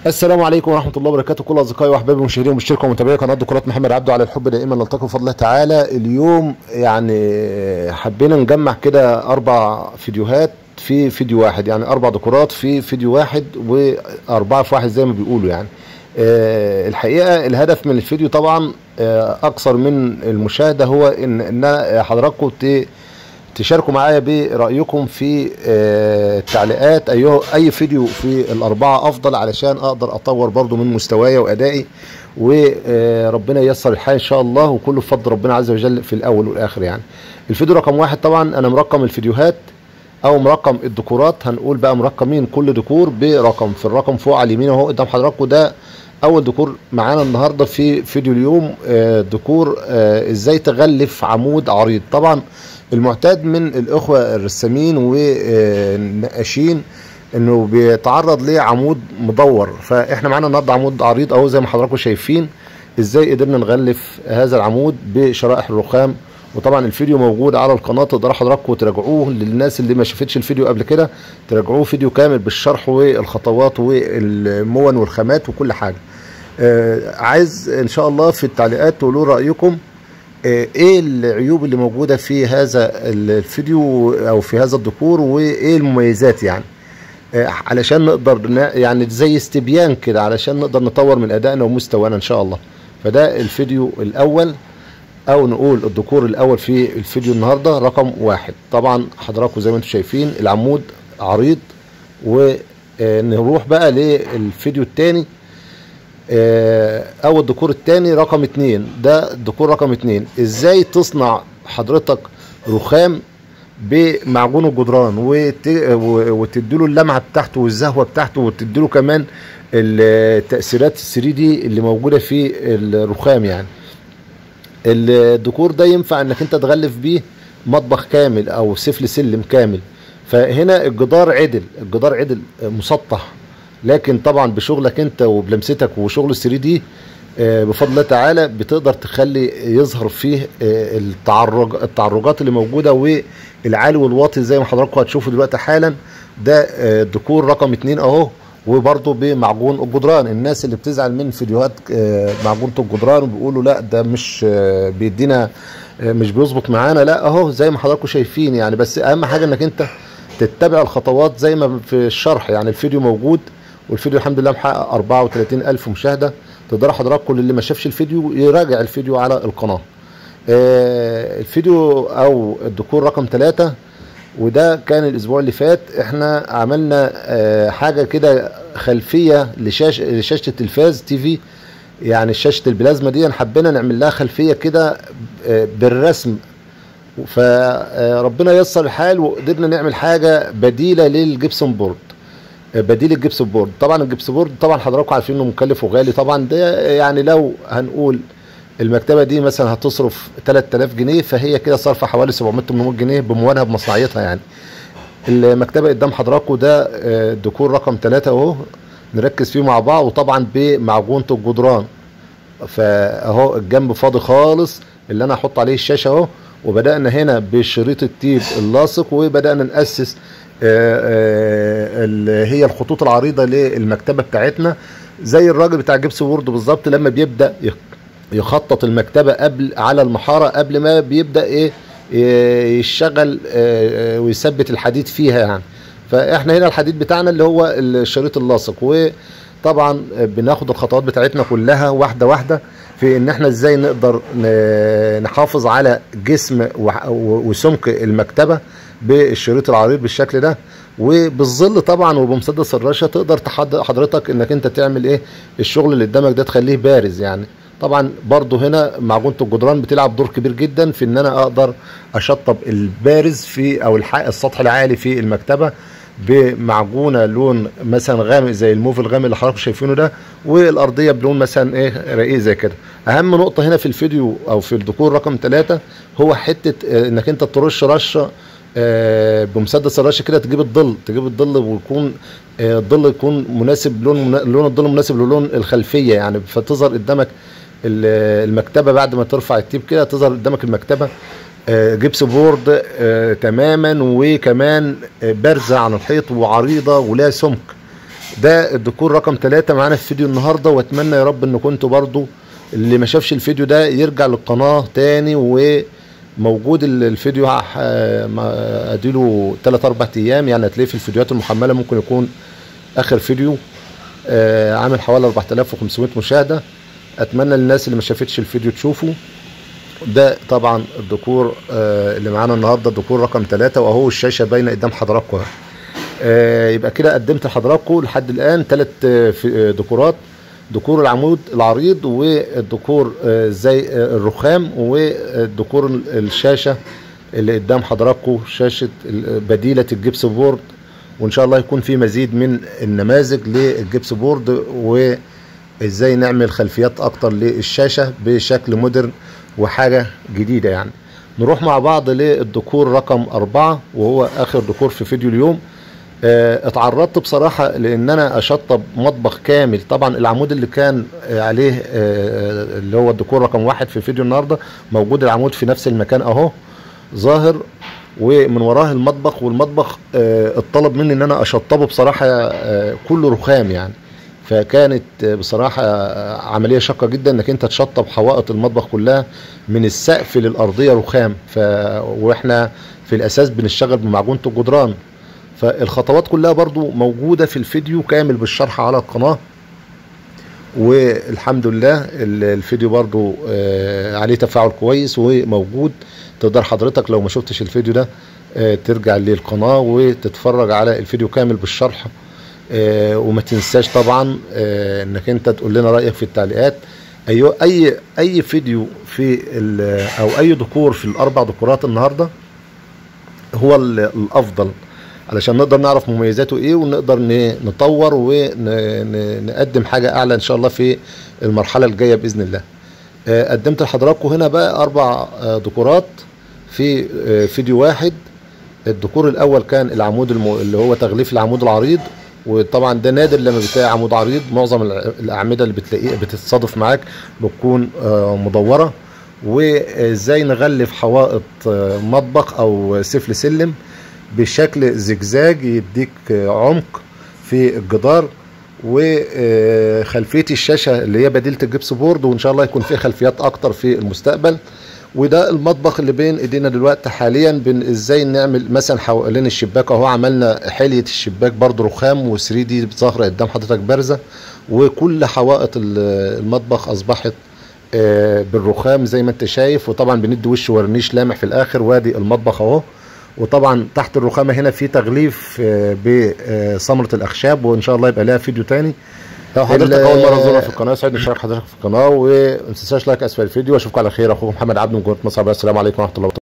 السلام عليكم ورحمة الله وبركاته كل أصدقائي وأحبابي المشاهدين ومشتركة ومتابعي قناة دكتورات محمد عبده على الحب دائما نلتقي بفضل الله تعالى اليوم يعني حبينا نجمع كده أربع فيديوهات في فيديو واحد يعني أربع دكورات في فيديو واحد وأربعة في واحد زي ما بيقولوا يعني آه، الحقيقة الهدف من الفيديو طبعا آه، أكثر من المشاهدة هو إن إن حضراتكم ت- تشاركوا معايا برأيكم في آه، التعليقات أيه أي فيديو في الأربعة أفضل علشان أقدر أطور برضو من مستواي وأدائي وربنا ييسر الحال إن شاء الله وكله بفضل ربنا عز وجل في الأول والآخر يعني الفيديو رقم واحد طبعا أنا مرقم الفيديوهات او مرقم الديكورات هنقول بقى مرقمين كل ديكور برقم في الرقم فوق على اليمين اهو قدام حضراتكم ده اول ديكور معانا النهارده في فيديو اليوم آه، ديكور آه، ازاي تغلف عمود عريض طبعا المعتاد من الاخوه الرسامين والنقاشين انه بيتعرض لعمود مدور فاحنا معانا النهارده عمود عريض اهو زي ما حضراتكم شايفين ازاي قدرنا نغلف هذا العمود بشرائح الرخام وطبعا الفيديو موجود على القناه تقدروا حضراتكم تراجعوه للناس اللي ما شافتش الفيديو قبل كده تراجعوه فيديو كامل بالشرح والخطوات والمون والخامات وكل حاجه آه عايز ان شاء الله في التعليقات تقولوا رايكم آه ايه العيوب اللي موجوده في هذا الفيديو او في هذا الديكور وايه المميزات يعني آه، علشان نقدر ن- يعني زي استبيان كده علشان نقدر نطور من ادائنا ومستوانا ان شاء الله فده الفيديو الاول او نقول الديكور الاول في الفيديو النهارده رقم واحد طبعا حضراتكم زي ما انتم شايفين العمود عريض ونروح بقى للفيديو الثاني او الديكور الثاني رقم اتنين ده الديكور رقم اتنين ازاي تصنع حضرتك رخام بمعجون الجدران وت... و- وتديله اللمعه بتاعته والزهوه بتاعته وتديله كمان التاثيرات 3 دي اللي موجوده في الرخام يعني الديكور ده ينفع انك انت تغلف بيه مطبخ كامل او سفل سلم كامل فهنا الجدار عدل الجدار عدل مسطح لكن طبعا بشغلك انت وبلمستك وشغل 3 دي بفضل الله تعالى بتقدر تخلي يظهر فيه آه، التعرج التعرجات اللي موجوده والعالي والواطي زي ما حضراتكم هتشوفوا دلوقتي حالا ده آه، ديكور رقم اتنين اهو وبرضه بمعجون الجدران الناس اللي بتزعل من فيديوهات آه، معجونة الجدران وبيقولوا لا ده مش آه، بيدينا آه، مش بيظبط معانا لا اهو زي ما حضراتكم شايفين يعني بس اهم حاجه انك انت تتبع الخطوات زي ما في الشرح يعني الفيديو موجود والفيديو الحمد لله محقق 34 الف مشاهده تقدروا حضراتكم اللي ما شافش الفيديو يراجع الفيديو على القناه آه، الفيديو او الديكور رقم ثلاثة وده كان الاسبوع اللي فات احنا عملنا آه، حاجه كده خلفيه لشاشه لشاشه التلفاز تي في يعني شاشه البلازما دي حبينا نعمل لها خلفيه كده آه، بالرسم فربنا يسر الحال وقدرنا نعمل حاجه بديله للجبسون بورد آه، بديل الجبسون بورد طبعا الجبسون بورد طبعا حضراتكم عارفين انه مكلف وغالي طبعا ده يعني لو هنقول المكتبه دي مثلا هتصرف 3000 جنيه فهي كده صارفه حوالي 700 800 جنيه بموانها بمصنعيتها يعني المكتبه قدام حضراتكم ده آه، ديكور رقم ثلاثة اهو نركز فيه مع بعض وطبعا بمعجونه الجدران فاهو الجنب فاضي خالص اللي انا هحط عليه الشاشه اهو وبدانا هنا بشريط التيب اللاصق وبدانا ناسس آه، آه، اللي هي الخطوط العريضه للمكتبه بتاعتنا زي الراجل بتاع جبس وورد بالظبط لما بيبدا يخ- يخطط المكتبه قبل على المحاره قبل ما بيبدا ايه إيه، يشتغل آه، آه، ويثبت الحديد فيها يعني فاحنا هنا الحديد بتاعنا اللي هو الشريط اللاصق وطبعا بناخد الخطوات بتاعتنا كلها واحده واحده في ان احنا ازاي نقدر ن- نحافظ على جسم وح- وسمك المكتبه بالشريط العريض بالشكل ده وبالظل طبعا وبمسدس الرشه تقدر تحض- حضرتك انك انت تعمل ايه الشغل اللي قدامك ده تخليه بارز يعني طبعا برضو هنا معجونه الجدران بتلعب دور كبير جدا في ان انا اقدر اشطب البارز في او الح- السطح العالي في المكتبه بمعجونه لون مثلا غامق زي الموف الغامق اللي حضراتكم شايفينه ده والارضيه بلون مثلا ايه رقيق زي كده اهم نقطه هنا في الفيديو او في الديكور رقم ثلاثة هو حته آه، انك انت ترش رشه آه، بمسدس الرش كده تجيب الظل تجيب الظل ويكون آه، الظل يكون مناسب لون لون الظل مناسب للون الخلفيه يعني فتظهر قدامك ال- المكتبه بعد ما ترفع التيب كده تظهر قدامك المكتبه آه، جبس بورد آه، تماما وكمان آه، بارزه عن الحيط وعريضه ولها سمك ده الديكور رقم ثلاثة معانا في فيديو النهارده واتمنى يا رب ان كنتوا برضو اللي ما شافش الفيديو ده يرجع للقناه تاني وموجود ال- الفيديو ح- ما- اديله 3 4 ايام يعني هتلاقيه في الفيديوهات المحمله ممكن يكون اخر فيديو آه، عامل حوالي 4500 مشاهده اتمنى للناس اللي ما شافتش الفيديو تشوفه ده طبعا الديكور آه، اللي معانا النهارده الديكور رقم ثلاثة واهو الشاشه باينه قدام حضراتكم أهي. آه، يبقى كده قدمت لحضراتكم لحد الان ثلاث ديكورات ديكور العمود العريض والديكور آه، زي آه، الرخام والديكور الشاشه اللي قدام حضراتكم شاشه ال- بديله الجبس بورد وان شاء الله يكون في مزيد من النماذج للجبس بورد وازاي نعمل خلفيات اكتر للشاشه بشكل مودرن وحاجه جديده يعني نروح مع بعض للديكور رقم أربعة وهو آخر ديكور في فيديو اليوم آه، اتعرضت بصراحة لأن أنا أشطب مطبخ كامل طبعا العمود اللي كان آه، عليه آه، اللي هو الديكور رقم واحد في فيديو النهاردة موجود العمود في نفس المكان أهو ظاهر ومن وراه المطبخ والمطبخ آه، اتطلب مني ان انا اشطبه بصراحة آه، كله رخام يعني فكانت آه، بصراحة آه، عملية شاقة جدا انك انت تشطب حوائط المطبخ كلها من السقف للارضية رخام ف... واحنا في الاساس بنشتغل بمعجونة الجدران فالخطوات كلها برضو موجودة في الفيديو كامل بالشرح على القناة والحمد لله ال- الفيديو برضو آه، عليه تفاعل كويس وموجود تقدر حضرتك لو ما شفتش الفيديو ده آه، ترجع للقناة وتتفرج على الفيديو كامل بالشرح آه، وما تنساش طبعا آه، انك انت تقول لنا رأيك في التعليقات اي اي اي فيديو في ال- او اي ديكور في الاربع ديكورات النهارده هو ال- الافضل علشان نقدر نعرف مميزاته ايه ونقدر ن- نطور ونقدم حاجه اعلى ان شاء الله في المرحله الجايه باذن الله آه، قدمت لحضراتكم هنا بقى اربع آه، ديكورات في آه، فيديو واحد الديكور الاول كان العمود الم... اللي هو تغليف العمود العريض وطبعا ده نادر لما بتلاقي عمود عريض معظم الع- الاعمده اللي بتلاقيها بتتصادف معاك بتكون آه، مدوره وازاي نغلف حوائط آه، مطبخ او سفل سلم بشكل زجزاج يديك آه، عمق في الجدار وخلفيه الشاشه اللي هي بديله الجبس بورد وان شاء الله يكون فيه خلفيات اكتر في المستقبل وده المطبخ اللي بين ايدينا دلوقتي حاليا بين ازاي نعمل مثلا حوالين الشباك اهو عملنا حليه الشباك برضو رخام و3 دي ظاهره قدام حضرتك بارزه وكل حوائط ال- المطبخ اصبحت آه، بالرخام زي ما انت شايف وطبعا بندي وش ورنيش لامع في الاخر وادي المطبخ اهو وطبعا تحت الرخامه هنا في تغليف آه، بثمره الاخشاب وان شاء الله يبقى لها فيديو تاني لو حضرتك ال- اول مره تزورنا في القناه يسعدني اشتراك حضرتك في القناه وما تنساش لايك اسفل الفيديو واشوفكم على خير اخوكم محمد عبد من جمهوريه مصر العربيه السلام عليكم ورحمه الله وبركاته